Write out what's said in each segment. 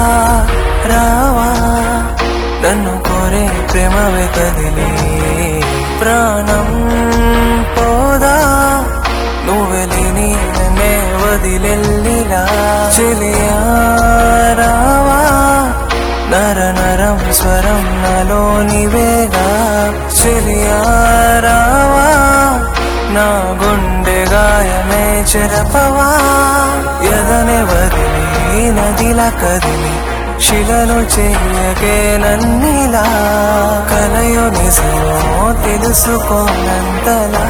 రావా నన్ను కోరే ప్రేమవే కదిలే ప్రాణం పోదా నువ్వు లేని నన్నే వదిలెల్లిలా చెలియా రావా నర నరం స్వరం నాలో నివేగా చెలియా రావా నా గుండె గాయమే చెరపవా ఎదనే వదిలి నదిలా కదిలి శిలను చేయకే నన్నిలా కలయో నిజమో తెలుసుకోనంతలా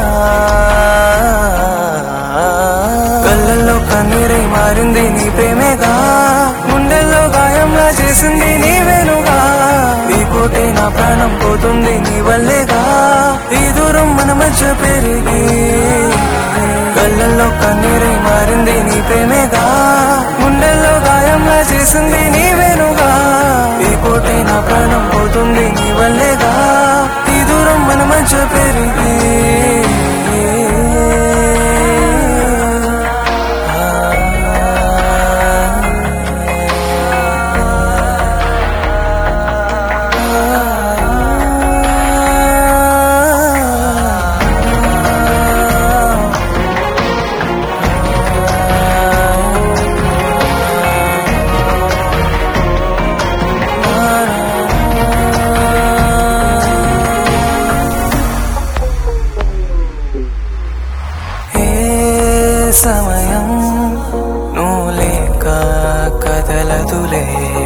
కళ్ళల్లో కన్నీరై మారింది నీ ప్రేమేగా గుండెల్లో గాయంలా చేసింది నీ వెనుగా ఈ కోటే నా ప్రాణం పోతుంది నీ వల్లేగా ఈ దూరం మన మధ్య పెరిగి కళ్ళల్లో కన్నీరై మారింది నీ ప్రేమేగా గుండెల్లో గాయంలా చేసింది నీ వెనుగా ఈ కోటే నా ప్రాణం పోతుంది నీ వల్లేగా ఈ దూరం మన మధ్య పెరిగి ఏ సమయం నువ్వు లేక కదలదులే